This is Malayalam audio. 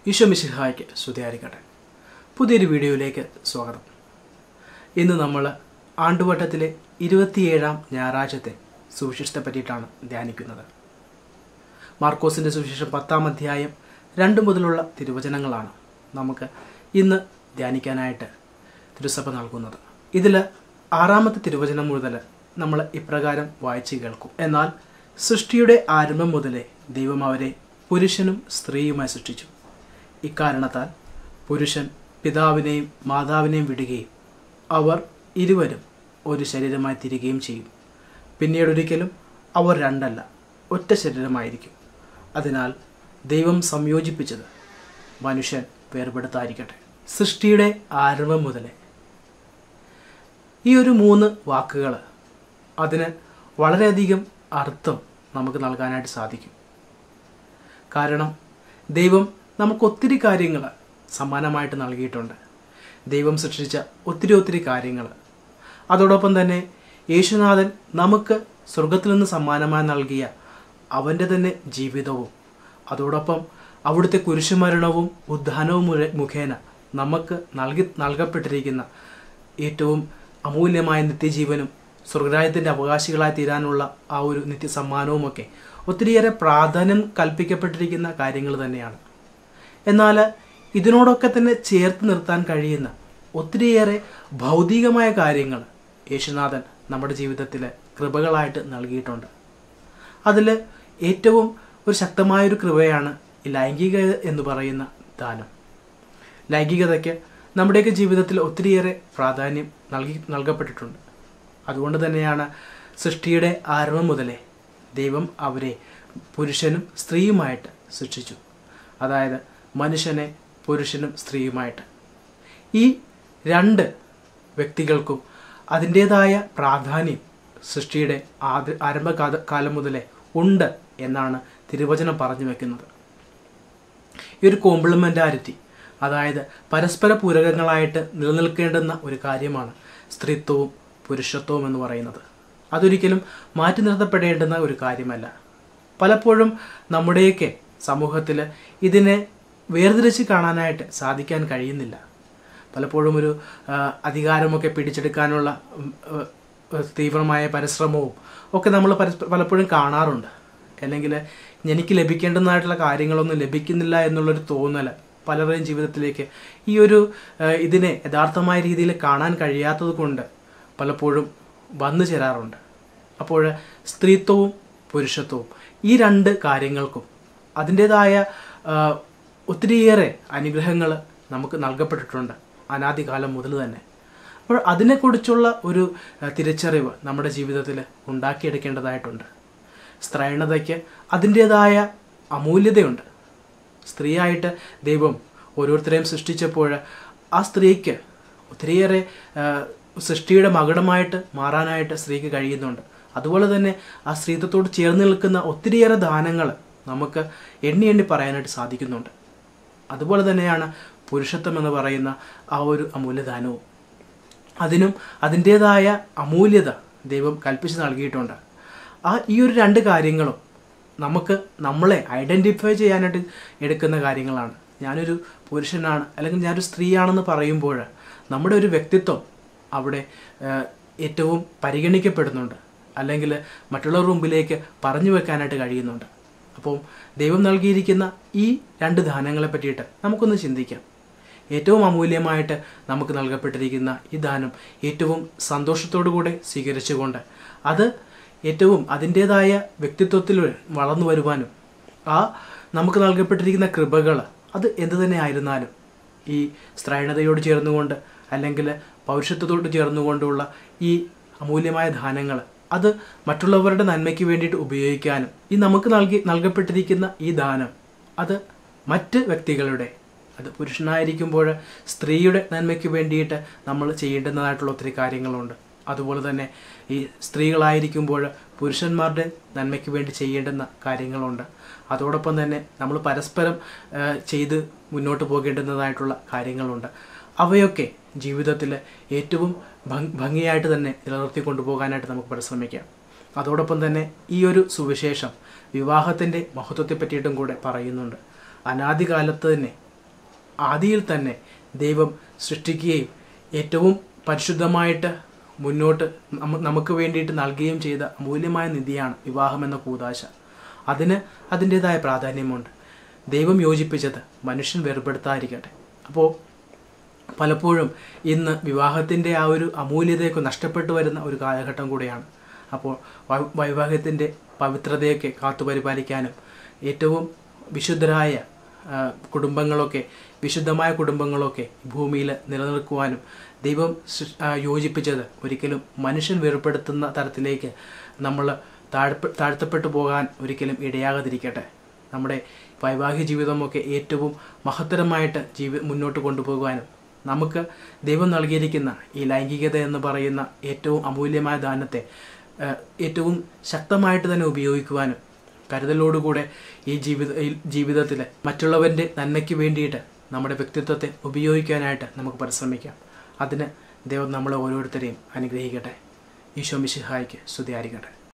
ഈശോ മിശിഹായ്ക്ക് സ്തുതിയായിരിക്കട്ടെ പുതിയൊരു വീഡിയോയിലേക്ക് സ്വാഗതം ഇന്ന് നമ്മൾ ആണ്ടുവട്ടത്തിലെ ഇരുപത്തിയേഴാം ഞായറാഴ്ചത്തെ സുവിശേഷത്തെ പറ്റിയിട്ടാണ് ധ്യാനിക്കുന്നത് മാർക്കോസിൻ്റെ സുവിശേഷം പത്താം അധ്യായം രണ്ട് മുതലുള്ള തിരുവചനങ്ങളാണ് നമുക്ക് ഇന്ന് ധ്യാനിക്കാനായിട്ട് തിരുസഭ നൽകുന്നത് ഇതിൽ ആറാമത്തെ തിരുവചനം മുതൽ നമ്മൾ ഇപ്രകാരം വായിച്ചു കേൾക്കും എന്നാൽ സൃഷ്ടിയുടെ ആരംഭം മുതലേ ദൈവം അവരെ പുരുഷനും സ്ത്രീയുമായി സൃഷ്ടിച്ചു ഇക്കാരണത്താൽ പുരുഷൻ പിതാവിനെയും മാതാവിനെയും വിടുകയും അവർ ഇരുവരും ഒരു ശരീരമായി തിരികെയും ചെയ്യും പിന്നീട് ഒരിക്കലും അവർ രണ്ടല്ല ഒറ്റ ശരീരമായിരിക്കും അതിനാൽ ദൈവം സംയോജിപ്പിച്ചത് മനുഷ്യൻ വേർപെടുത്താതിരിക്കട്ടെ സൃഷ്ടിയുടെ ആരംഭം മുതലേ ഈ ഒരു മൂന്ന് വാക്കുകൾ അതിന് വളരെയധികം അർത്ഥം നമുക്ക് നൽകാനായിട്ട് സാധിക്കും കാരണം ദൈവം നമുക്ക് ഒത്തിരി കാര്യങ്ങൾ സമ്മാനമായിട്ട് നൽകിയിട്ടുണ്ട് ദൈവം സൃഷ്ടിച്ച ഒത്തിരി ഒത്തിരി കാര്യങ്ങൾ അതോടൊപ്പം തന്നെ യേശുനാഥൻ നമുക്ക് സ്വർഗത്തിൽ നിന്ന് സമ്മാനമായി നൽകിയ അവൻ്റെ തന്നെ ജീവിതവും അതോടൊപ്പം അവിടുത്തെ കുരിശുമരണവും ഉദ്ധാനവും മുഴ- മുഖേന നമുക്ക് നൽകി നൽകപ്പെട്ടിരിക്കുന്ന ഏറ്റവും അമൂല്യമായ നിത്യജീവനും സ്വർഗരാജ്യത്തിൻ്റെ അവകാശികളായി തീരാനുള്ള ആ ഒരു നിത്യസമ്മാനവുമൊക്കെ ഒത്തിരിയേറെ പ്രാധാന്യം കൽപ്പിക്കപ്പെട്ടിരിക്കുന്ന കാര്യങ്ങൾ തന്നെയാണ് എന്നാൽ ഇതിനോടൊക്കെ തന്നെ ചേർത്ത് നിർത്താൻ കഴിയുന്ന ഒത്തിരിയേറെ ഭൗതികമായ കാര്യങ്ങൾ യേശുനാഥൻ നമ്മുടെ ജീവിതത്തിൽ കൃപകളായിട്ട് നൽകിയിട്ടുണ്ട് അതിൽ ഏറ്റവും ഒരു ശക്തമായൊരു കൃപയാണ് ഈ ലൈംഗികത എന്ന് പറയുന്ന ദാനം ലൈംഗികതയ്ക്ക് നമ്മുടെയൊക്കെ ജീവിതത്തിൽ ഒത്തിരിയേറെ പ്രാധാന്യം നൽകി നൽകപ്പെട്ടിട്ടുണ്ട് അതുകൊണ്ട് തന്നെയാണ് സൃഷ്ടിയുടെ ആരംഭം മുതലേ ദൈവം അവരെ പുരുഷനും സ്ത്രീയുമായിട്ട് സൃഷ്ടിച്ചു അതായത് മനുഷ്യനെ പുരുഷനും സ്ത്രീയുമായിട്ട് ഈ രണ്ട് വ്യക്തികൾക്കും അതിൻ്റേതായ പ്രാധാന്യം സൃഷ്ടിയുടെ ആദ്യ ആരംഭ കാല- കാലം മുതലേ ഉണ്ട് എന്നാണ് തിരുവചനം പറഞ്ഞു വെക്കുന്നത് ഈ ഒരു കോംപ്ലിമെൻറ്റാരിറ്റി അതായത് പരസ്പര പൂരകങ്ങളായിട്ട് നിലനിൽക്കേണ്ടുന്ന ഒരു കാര്യമാണ് സ്ത്രീത്വവും പുരുഷത്വവും എന്ന് പറയുന്നത് അതൊരിക്കലും മാറ്റി നിർത്തപ്പെടേണ്ടുന്ന ഒരു കാര്യമല്ല പലപ്പോഴും നമ്മുടെയൊക്കെ സമൂഹത്തിൽ ഇതിനെ വേർതിരിച്ച് കാണാനായിട്ട് സാധിക്കാൻ കഴിയുന്നില്ല പലപ്പോഴും ഒരു ആ, അധികാരമൊക്കെ പിടിച്ചെടുക്കാനുള്ള ഉം, ഏഹ്, തീവ്രമായ പരിശ്രമവും ഒക്കെ നമ്മൾ പരസ്പ പലപ്പോഴും കാണാറുണ്ട് അല്ലെങ്കിൽ എനിക്ക് ലഭിക്കേണ്ടതായിട്ടുള്ള കാര്യങ്ങളൊന്നും ലഭിക്കുന്നില്ല എന്നുള്ളൊരു തോന്നൽ പലരുടെയും ജീവിതത്തിലേക്ക് ഈ ഒരു ഏഹ്, ഇതിനെ യഥാർത്ഥമായ രീതിയിൽ കാണാൻ കഴിയാത്തത് കൊണ്ട് പലപ്പോഴും വന്നു ചേരാറുണ്ട് അപ്പോൾ സ്ത്രീത്വവും പുരുഷത്വവും ഈ രണ്ട് കാര്യങ്ങൾക്കും അതിൻ്റേതായ ആ, ഒത്തിരിയേറെ അനുഗ്രഹങ്ങൾ നമുക്ക് നൽകപ്പെട്ടിട്ടുണ്ട് അനാദികാലം മുതൽ തന്നെ അപ്പോൾ അതിനെക്കുറിച്ചുള്ള ഒരു ആ, തിരിച്ചറിവ് നമ്മുടെ ജീവിതത്തിൽ ഉണ്ടാക്കിയെടുക്കേണ്ടതായിട്ടുണ്ട് സ്ത്രൈണതയ്ക്ക് അതിൻ്റേതായ അമൂല്യതയുണ്ട് സ്ത്രീയായിട്ട് ദൈവം ഓരോരുത്തരെയും സൃഷ്ടിച്ചപ്പോൾ ആ സ്ത്രീക്ക് ഒത്തിരിയേറെ ആ, സൃഷ്ടിയുടെ മകുടമായിട്ട് മാറാനായിട്ട് സ്ത്രീക്ക് കഴിയുന്നുണ്ട് അതുപോലെ തന്നെ ആ സ്ത്രീത്വത്തോട് ചേർന്ന് നിൽക്കുന്ന ഒത്തിരിയേറെ ദാനങ്ങൾ നമുക്ക് എണ്ണി എണ്ണി പറയാനായിട്ട് സാധിക്കുന്നുണ്ട് അതുപോലെ തന്നെയാണ് പുരുഷത്വം എന്ന് പറയുന്ന ആ ഒരു അമൂല്യദാനവും അതിനും അതിൻ്റേതായ അമൂല്യത ദൈവം കൽപ്പിച്ച് നൽകിയിട്ടുണ്ട് ആ ഈ ഒരു രണ്ട് കാര്യങ്ങളും നമുക്ക് നമ്മളെ ഐഡൻറ്റിഫൈ ചെയ്യാനായിട്ട് എടുക്കുന്ന കാര്യങ്ങളാണ് ഞാനൊരു പുരുഷനാണ് അല്ലെങ്കിൽ ഞാനൊരു സ്ത്രീയാണെന്ന് പറയുമ്പോൾ നമ്മുടെ ഒരു വ്യക്തിത്വം അവിടെ ഏഹ്, ഏറ്റവും പരിഗണിക്കപ്പെടുന്നുണ്ട് അല്ലെങ്കിൽ മറ്റുള്ളവരുടെ മുമ്പിലേക്ക് പറഞ്ഞു വെക്കാനായിട്ട് കഴിയുന്നുണ്ട് അപ്പോൾ ദൈവം നൽകിയിരിക്കുന്ന ഈ രണ്ട് ദാനങ്ങളെ പറ്റിയിട്ട് നമുക്കൊന്ന് ചിന്തിക്കാം ഏറ്റവും അമൂല്യമായിട്ട് നമുക്ക് നൽകപ്പെട്ടിരിക്കുന്ന ഈ ദാനം ഏറ്റവും സന്തോഷത്തോടു കൂടെ സ്വീകരിച്ചുകൊണ്ട് അത് ഏറ്റവും അതിൻ്റേതായ വ്യക്തിത്വത്തിൽ വളർന്നു വരുവാനും ആ നമുക്ക് നൽകപ്പെട്ടിരിക്കുന്ന കൃപകൾ അത് എന്തു തന്നെ ആയിരുന്നാലും ഈ സ്ത്രൈണതയോട് ചേർന്നുകൊണ്ട് അല്ലെങ്കിൽ പൗരുഷത്വത്തോട് ചേർന്നുകൊണ്ടുള്ള ഈ അമൂല്യമായ ദാനങ്ങൾ അത് മറ്റുള്ളവരുടെ നന്മയ്ക്ക് വേണ്ടിയിട്ട് ഉപയോഗിക്കാനും ഈ നമുക്ക് നൽകി നൽകപ്പെട്ടിരിക്കുന്ന ഈ ദാനം അത് മറ്റ് വ്യക്തികളുടെ അത് പുരുഷനായിരിക്കുമ്പോൾ സ്ത്രീയുടെ നന്മയ്ക്ക് വേണ്ടിയിട്ട് നമ്മൾ ചെയ്യേണ്ടുന്നതായിട്ടുള്ള ഒത്തിരി കാര്യങ്ങളുണ്ട് അതുപോലെ തന്നെ ഈ സ്ത്രീകളായിരിക്കുമ്പോൾ പുരുഷന്മാരുടെ നന്മയ്ക്ക് വേണ്ടി ചെയ്യേണ്ടുന്ന കാര്യങ്ങളുണ്ട് അതോടൊപ്പം തന്നെ നമ്മൾ പരസ്പരം ആ, ചെയ്ത് മുന്നോട്ട് പോകേണ്ടുന്നതായിട്ടുള്ള കാര്യങ്ങളുണ്ട് അവയൊക്കെ ജീവിതത്തിൽ ഏറ്റവും ഭംഗി- ഭംഗിയായിട്ട് തന്നെ നിലനിർത്തി കൊണ്ടുപോകാനായിട്ട് നമുക്ക് പരിശ്രമിക്കാം അതോടൊപ്പം തന്നെ ഈ ഒരു സുവിശേഷം വിവാഹത്തിൻ്റെ മഹത്വത്തെ പറ്റിയിട്ടും കൂടെ പറയുന്നുണ്ട് അനാദികാലത്ത് തന്നെ ആദിയിൽ തന്നെ ദൈവം സൃഷ്ടിക്കുകയും ഏറ്റവും പരിശുദ്ധമായിട്ട് മുന്നോട്ട് നമ്മ- നമുക്ക് വേണ്ടിയിട്ട് നൽകുകയും ചെയ്ത അമൂല്യമായ നിധിയാണ് വിവാഹം എന്ന കൂതാശ അതിന് അതിൻ്റെതായ പ്രാധാന്യമുണ്ട് ദൈവം യോജിപ്പിച്ചത് മനുഷ്യൻ വേർപെടുത്താതിരിക്കട്ടെ അപ്പോൾ പലപ്പോഴും ഇന്ന് വിവാഹത്തിൻ്റെ ആ ഒരു അമൂല്യതയൊക്കെ നഷ്ടപ്പെട്ടു വരുന്ന ഒരു കാലഘട്ടം കൂടെയാണ് അപ്പോൾ വൈ- വൈവാഹികത്തിൻ്റെ പവിത്രതയൊക്കെ കാത്തുപരിപാലിക്കാനും ഏറ്റവും വിശുദ്ധരായ ആ, കുടുംബങ്ങളൊക്കെ വിശുദ്ധമായ കുടുംബങ്ങളൊക്കെ ഭൂമിയിൽ നിലനിൽക്കുവാനും ദൈവം സൃ- ആ, യോജിപ്പിച്ചത് ഒരിക്കലും മനുഷ്യൻ വേർപ്പെടുത്തുന്ന തരത്തിലേക്ക് നമ്മൾ താഴ്പ താഴ്ത്തപ്പെട്ടു പോകാൻ ഒരിക്കലും ഇടയാകാതിരിക്കട്ടെ നമ്മുടെ വൈവാഹിക ജീവിതമൊക്കെ ഏറ്റവും മഹത്തരമായിട്ട് ജീവി മുന്നോട്ട് കൊണ്ടുപോകുവാനും നമുക്ക് ദൈവം നൽകിയിരിക്കുന്ന ഈ ലൈംഗികത എന്ന് പറയുന്ന ഏറ്റവും അമൂല്യമായ ദാനത്തെ ഏഹ്, ഏറ്റവും ശക്തമായിട്ട് തന്നെ ഉപയോഗിക്കുവാനും കരുതലോടുകൂടെ ഈ ജീവിത ഈ ജീവിതത്തിൽ മറ്റുള്ളവൻ്റെ നന്മയ്ക്ക് വേണ്ടിയിട്ട് നമ്മുടെ വ്യക്തിത്വത്തെ ഉപയോഗിക്കാനായിട്ട് നമുക്ക് പരിശ്രമിക്കാം അതിന് ദൈവം നമ്മളെ ഓരോരുത്തരെയും അനുഗ്രഹിക്കട്ടെ ഈശോ മിശിഹായിക്ക് സ്തുതിയായിരിക്കട്ടെ